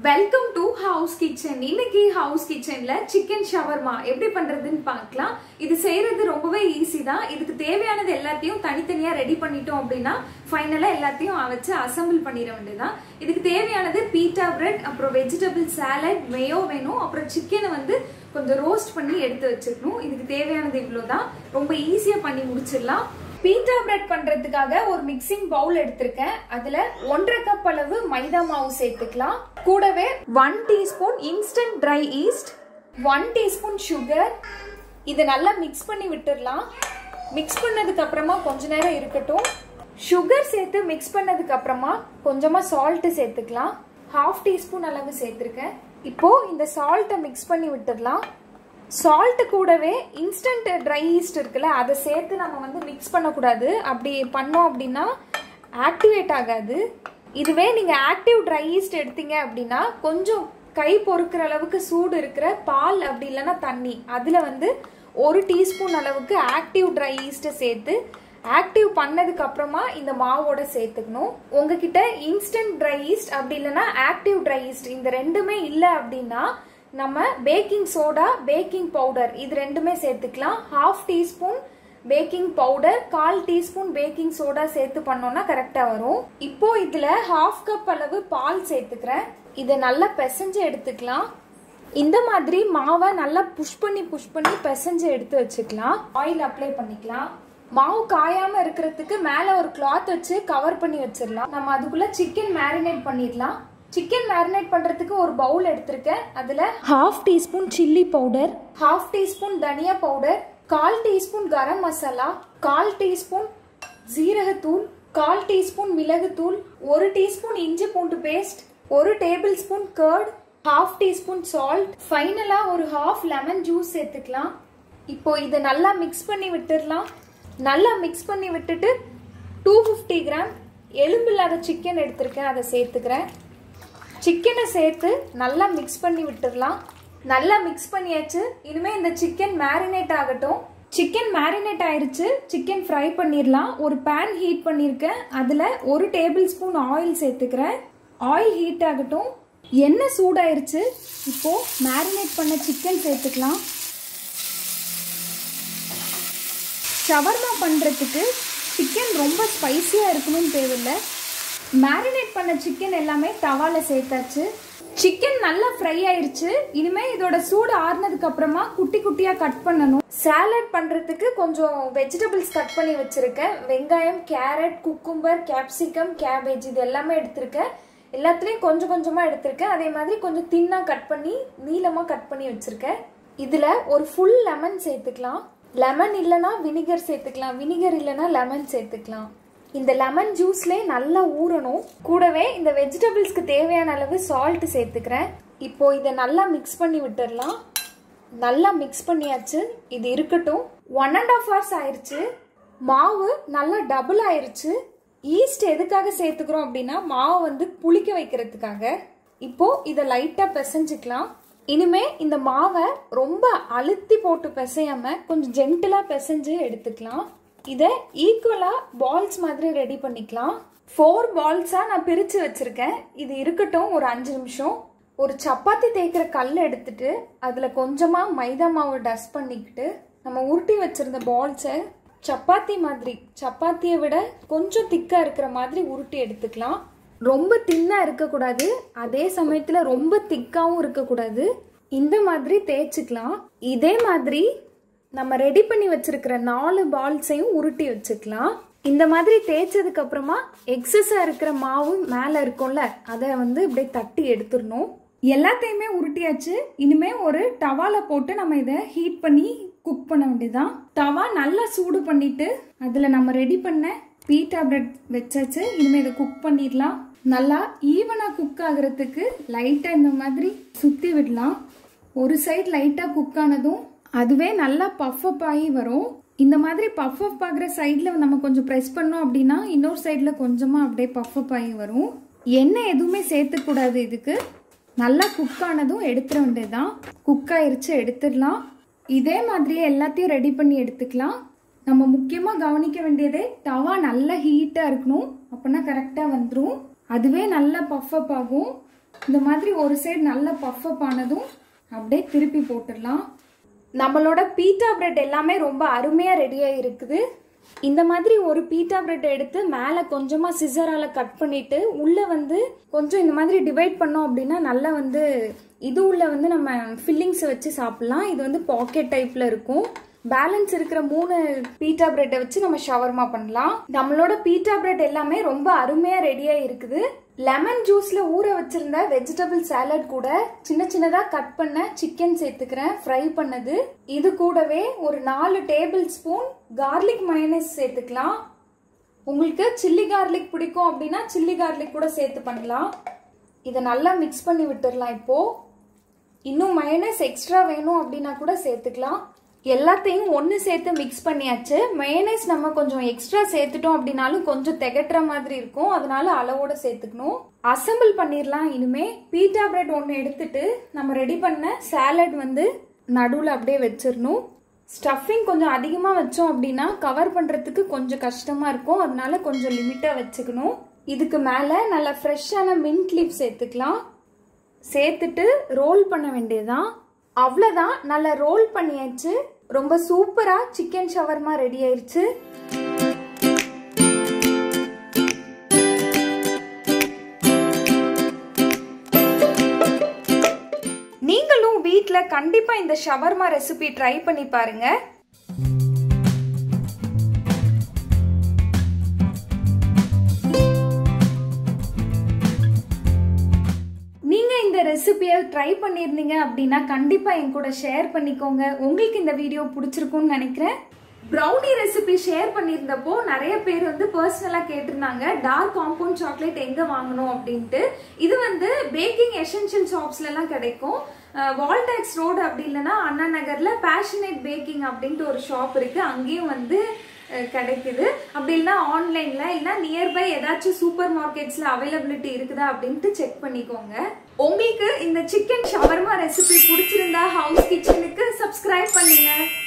welcome to house kitchen இன்னைக்கு house கிச்சன்ல chicken shawarma எப்படி பண்றதுன்னு பார்க்கலாம் இது செய்யறது ரொம்பவே ஈஸி தான் இதுக்கு தேவையானது எல்லாத்தையும் தனித்தனியா ரெடி பண்ணிட்டோம் அப்படின்னா ஃபைனலா எல்லாத்தையும் வச்சு அசம்பிள் பண்ணிட வேண்டியதுதான் இதுக்கு தேவையானது பீட்டா பிரெட் அப்புறம் வெஜிடபிள் சாலட் மேயோ வேணும் அப்புறம் சிக்கனை வந்து கொஞ்சம் ரோஸ்ட் பண்ணி எடுத்து வச்சிருக்கணும் இதுக்கு தேவையானது இவ்வளவுதான் ரொம்ப ஈஸியா பண்ணி முடிச்சிடலாம் பீட்டா பிரெட் பண்றதுக்காக ஒரு மிக்சிங் பவுல் எடுத்திருக்கேன் அதுல ஒன்றரை கப் அளவு மைதா மாவு சேர்த்துக்கலாம் கூடவே one teaspoon instant dry yeast one teaspoon sugar இதை நல்லா மிக்ஸ் பண்ணி விட்டுடலாம் மிக்ஸ் பண்ணதுக்கு அப்புறமா கொஞ்ச நேரம் இருக்கட்டும் சுகர் சேர்த்து மிக்ஸ் பண்ணதுக்கு அப்புறமா கொஞ்சமா சால்ட் சேர்த்துக்கலாம் ஹாஃப் டீஸ்பூன் அளவு சேர்த்துருக்கேன் இப்போ இந்த சால்ட்டை மிக்ஸ் பண்ணி விட்டுடலாம் சால்ட் கூடவே இன்ஸ்டன்ட் ட்ரை ஈஸ்ட் இருக்குல்ல அதை சேர்த்து நம்ம வந்து மிக்ஸ் பண்ணக்கூடாது அப்படி பண்ணோம் அப்படின்னா ஆக்டிவேட் ஆகாது இதுவே நீங்கள் ஆக்டிவ் ட்ரை ஈஸ்ட் எடுத்தீங்க அப்படின்னா கொஞ்சம் கை பொறுக்கிற அளவுக்கு சூடு இருக்கிற பால் அப்படி இல்லைன்னா தண்ணி அதில் வந்து ஒரு டீஸ்பூன் அளவுக்கு ஆக்டிவ் ட்ரை ஈஸ்ட்டை சேர்த்து ஆக்டிவ் பண்ணதுக்கு அப்புறமா இந்த மாவோட சேர்த்துக்கணும் உங்ககிட்ட இன்ஸ்டன்ட் ட்ரை ஈஸ்ட் அப்படி இல்லைன்னா ஆக்டிவ் ட்ரை ஈஸ்ட் இந்த ரெண்டுமே இல்லை அப்படின்னா நம்ம பேக்கிங் சோடா பேக்கிங் பவுடர் இது ரெண்டுமே சேர்த்துக்கலாம் ஹாஃப் டீஸ்பூன் பேக்கிங் பவுடர் கால் டீஸ்பூன் பேக்கிங் சோடா சேர்த்து பண்ணோம்னா கரெக்டாக வரும் இப்போ இதில் ஹாஃப் கப் அளவு பால் சேர்த்துக்கிறேன் இதை நல்லா பிசைஞ்சு எடுத்துக்கலாம் இந்த மாதிரி மாவை நல்லா புஷ் பண்ணி புஷ் பண்ணி பிசைஞ்சு எடுத்து வச்சுக்கலாம் ஆயில் அப்ளை பண்ணிக்கலாம் மாவு காயாம இருக்கிறதுக்கு மேல ஒரு கிளாத் வச்சு கவர் பண்ணி வச்சிடலாம் நம்ம அதுக்குள்ள சிக்கன் மேரினேட் பண்ணிடலாம் சிக்கன் மேரினேட் பண்றதுக்கு ஒரு பவுல் எடுத்திருக்கேன் அதுல half teaspoon chilli powder half teaspoon தனியா பவுடர் கால் டீஸ்பூன் கரம் மசாலா கால் டீஸ்பூன் ஜீரகத்தூள் கால் டீஸ்பூன் மிளகுத்தூள் ஒரு டீஸ்பூன் இஞ்சி பூண்டு பேஸ்ட் ஒரு tablespoon curd half teaspoon salt ஃபைனலா ஒரு ஹாஃப் லெமன் ஜூஸ் சேர்த்துக்கலாம் இப்போ இதை நல்லா மிக்ஸ் பண்ணி விட்டுடலாம் நல்லா மிக்ஸ் பண்ணி விட்டுட்டு டூ ஃபிஃப்டி கிராம் எலும்பு இல்லாத சிக்கன் எடுத்திருக்கேன் அதை சேர்த்துக்கிறேன் சிக்கனை சேர்த்து நல்லா மிக்ஸ் பண்ணி விட்டுடலாம் நல்லா மிக்ஸ் பண்ணியாச்சு இனிமே இந்த சிக்கன் மேரினேட் ஆகட்டும் சிக்கன் மேரினேட் ஆயிருச்சு சிக்கன் ஃப்ரை பண்ணிடலாம் ஒரு பேன் ஹீட் பண்ணியிருக்கேன் அதில் ஒரு டேபிள் ஸ்பூன் ஆயில் சேர்த்துக்கிறேன் ஆயில் ஹீட் ஆகட்டும் எண்ணெய் சூடாயிருச்சு இப்போ மேரினேட் பண்ண சிக்கன் சேர்த்துக்கலாம் ஷவர்மா பண்ணுறதுக்கு சிக்கன் ரொம்ப ஸ்பைசியாக இருக்கணும்னு தேவையில்லை மேரினேட் பண்ண சிக்கன் எல்லாமே தவாவில் சேர்த்தாச்சு சிக்கன் நல்லா ஃப்ரை ஆயிருச்சு இனிமே இதோட சூடு ஆறுனதுக்கு அப்புறமா குட்டி குட்டியா கட் பண்ணணும் சாலட் பண்றதுக்கு கொஞ்சம் வெஜிடபிள்ஸ் கட் பண்ணி வச்சிருக்கேன் வெங்காயம் கேரட் குக்கும்பர் கேப்சிகம் கேபேஜ் இது எல்லாமே எடுத்திருக்கேன் எல்லாத்துலயும் கொஞ்சம் கொஞ்சமா எடுத்திருக்கேன் அதே மாதிரி கொஞ்சம் தின்னா கட் பண்ணி நீளமா கட் பண்ணி வச்சிருக்கேன் இதுல ஒரு ஃபுல் லெமன் சேர்த்துக்கலாம் லெமன் இல்லைன்னா வினிகர் சேர்த்துக்கலாம் வினிகர் இல்லைன்னா லெமன் சேர்த்துக்கலாம் இந்த லெமன் ஜூஸ்லே நல்லா ஊறணும் கூடவே இந்த வெஜிடபிள்ஸ்க்கு தேவையான அளவு சால்ட் சேர்த்துக்கிறேன் இப்போ இதை நல்லா மிக்ஸ் பண்ணி விட்டுடலாம் நல்லா மிக்ஸ் பண்ணியாச்சு இது இருக்கட்டும் ஒன் அண்ட் ஆஃப் ஹவர்ஸ் ஆயிருச்சு மாவு நல்லா டபுள் ஆயிருச்சு ஈஸ்ட் எதுக்காக சேர்த்துக்கிறோம் அப்படின்னா மாவு வந்து புளிக்க வைக்கிறதுக்காக இப்போ இதை லைட்டாக பிசைஞ்சுக்கலாம் இனிமே இந்த மாவை ரொம்ப அழுத்தி போட்டு பிசையாம கொஞ்சம் ஜென்டிலாக பிசைஞ்சு எடுத்துக்கலாம் இதை ஈக்குவலாக பால்ஸ் மாதிரி ரெடி பண்ணிக்கலாம் ஃபோர் பால்ஸாக நான் பிரித்து வச்சுருக்கேன் இது இருக்கட்டும் ஒரு அஞ்சு நிமிஷம் ஒரு சப்பாத்தி தேய்க்கிற கல் எடுத்துட்டு அதில் கொஞ்சமாக மைதா மாவு டஸ்ட் பண்ணிக்கிட்டு நம்ம உருட்டி வச்சிருந்த பால்ஸை சப்பாத்தி மாதிரி சப்பாத்தியை விட கொஞ்சம் திக்காக இருக்கிற மாதிரி உருட்டி எடுத்துக்கலாம் ரொம்ப தின்னாக இருக்கக்கூடாது அதே சமயத்தில் ரொம்ப திக்காகவும் இருக்கக்கூடாது இந்த மாதிரி தேய்ச்சிக்கலாம் இதே மாதிரி நம்ம ரெடி பண்ணி வச்சிருக்கிற நாலு பால்ஸையும் உருட்டி வச்சுக்கலாம் இந்த மாதிரி தேய்ச்சதுக்கு அப்புறமா எக்ஸஸா இருக்கிற மாவு மேல இருக்கும்ல அதை வந்து இப்படியே தட்டி எடுத்துடணும் எல்லாத்தையுமே உருட்டியாச்சு இனிமே ஒரு டவால போட்டு நம்ம இதை ஹீட் பண்ணி குக் பண்ண வேண்டியதான் தவா நல்லா சூடு பண்ணிட்டு அதுல நம்ம ரெடி பண்ண பீட்டா பிரெட் வச்சாச்சு இனிமே இதை குக் பண்ணிடலாம் நல்லா ஈவனா குக் ஆகுறதுக்கு லைட்டா இந்த மாதிரி சுத்தி விடலாம் ஒரு சைடு லைட்டா குக் ஆனதும் அதுவே நல்லா பஃப் அப் ஆகி வரும் இந்த மாதிரி பஃப் அப் ஆகிற சைடில் நம்ம கொஞ்சம் ப்ரெஸ் பண்ணோம் அப்படின்னா இன்னொரு சைடில் கொஞ்சமாக அப்படியே பஃப் அப் ஆகி வரும் எண்ணெய் எதுவுமே சேர்த்துக்கூடாது இதுக்கு நல்லா குக் ஆனதும் எடுத்துட வேண்டியதுதான் குக் ஆயிருச்சு எடுத்துடலாம் இதே மாதிரியே எல்லாத்தையும் ரெடி பண்ணி எடுத்துக்கலாம் நம்ம முக்கியமாக கவனிக்க வேண்டியதே தவா நல்லா ஹீட்டாக இருக்கணும் அப்படின்னா கரெக்டாக வந்துடும் அதுவே நல்லா பஃப் அப் ஆகும் இந்த மாதிரி ஒரு சைடு நல்லா பஃப் அப் ஆனதும் அப்படியே திருப்பி போட்டுடலாம் நம்மளோட பீட்டா பிரெட் எல்லாமே ரொம்ப அருமையாக ரெடியாக இருக்குது இந்த மாதிரி ஒரு பீட்டா பிரெட் எடுத்து மேலே கொஞ்சமாக சிசரால் கட் பண்ணிட்டு உள்ளே வந்து கொஞ்சம் இந்த மாதிரி டிவைட் பண்ணோம் அப்படின்னா நல்லா வந்து இது உள்ள வந்து நம்ம ஃபில்லிங்ஸ் வச்சு சாப்பிட்லாம் இது வந்து பாக்கெட் டைப்பில் இருக்கும் பேலன்ஸ் இருக்கிற மூணு பீட்டா பிரெட்டை வச்சு நம்ம ஷவர்மா பண்ணலாம் நம்மளோட பீட்டா பிரெட் எல்லாமே ரொம்ப அருமையா ரெடியா இருக்குது லெமன் ஜூஸ்ல ஊற வச்சிருந்த வெஜிடபிள் சாலட் கூட சின்ன சின்னதா கட் பண்ண சிக்கன் சேர்த்துக்கிறேன் ஃப்ரை பண்ணது இது கூடவே ஒரு நாலு டேபிள் ஸ்பூன் கார்லிக் மயனஸ் சேர்த்துக்கலாம் உங்களுக்கு சில்லி கார்லிக் பிடிக்கும் அப்படின்னா சில்லி கார்லிக் கூட சேர்த்து பண்ணலாம் இதை நல்லா மிக்ஸ் பண்ணி விட்டுடலாம் இப்போ இன்னும் மயனஸ் எக்ஸ்ட்ரா வேணும் அப்படின்னா கூட சேர்த்துக்கலாம் எல்லாத்தையும் ஒன்று சேர்த்து மிக்ஸ் பண்ணியாச்சு மயனைஸ் நம்ம கொஞ்சம் எக்ஸ்ட்ரா சேர்த்துட்டோம் அப்படின்னாலும் கொஞ்சம் திகட்டுற மாதிரி இருக்கும் அதனால அளவோட சேர்த்துக்கணும் அசம்பிள் பண்ணிடலாம் இனிமே பீட்டா பிரெட் ஒன்று எடுத்துட்டு நம்ம ரெடி பண்ண சாலட் வந்து நடுவில் அப்படியே வச்சிடணும் ஸ்டஃபிங் கொஞ்சம் அதிகமாக வச்சோம் அப்படின்னா கவர் பண்ணுறதுக்கு கொஞ்சம் கஷ்டமாக இருக்கும் அதனால கொஞ்சம் லிமிட்டாக வச்சுக்கணும் இதுக்கு மேலே நல்லா ஃப்ரெஷ்ஷான மின்ட் லீப் சேர்த்துக்கலாம் சேர்த்துட்டு ரோல் பண்ண வேண்டியதுதான் அவ்வளோதான் நல்லா ரோல் பண்ணியாச்சு ரொம்ப சூப்பரா சிக்கன் ஷவர்மா ரெடி ஆயிருச்சு நீங்களும் வீட்டில் கண்டிப்பாக இந்த ஷவர்மா ரெசிபி ட்ரை பண்ணி பாருங்க நீங்க இந்த ரெசிபியை ட்ரை பண்ணியிருந்தீங்க அப்படின்னா கண்டிப்பா என் கூட ஷேர் பண்ணிக்கோங்க உங்களுக்கு இந்த வீடியோ பிடிச்சிருக்கும்னு நினைக்கிறேன் ப்ரௌனி ரெசிபி ஷேர் பண்ணியிருந்தப்போ நிறைய பேர் வந்து பர்சனலாக கேட்டிருந்தாங்க டார்க் காம்பவுண்ட் சாக்லேட் எங்கே வாங்கணும் அப்படின்ட்டு இது வந்து பேக்கிங் எசென்ஷியல் ஷாப்ஸ்லலாம் கிடைக்கும் வால்டாக்ஸ் ரோடு அப்படி இல்லைன்னா அண்ணா நகரில் பேஷனேட் பேக்கிங் அப்படின்ட்டு ஒரு ஷாப் இருக்குது அங்கேயும் வந்து கிடைக்குது அப்படி இல்லைன்னா ஆன்லைனில் இல்லை நியர்பை ஏதாச்சும் சூப்பர் மார்க்கெட்ஸில் அவைலபிலிட்டி இருக்குதா அப்படின்ட்டு செக் பண்ணிக்கோங்க உங்களுக்கு இந்த சிக்கன் ஷவர்மா ரெசிபி பிடிச்சிருந்தா ஹவுஸ் கிச்சனுக்கு சப்ஸ்கிரைப் பண்ணுங்க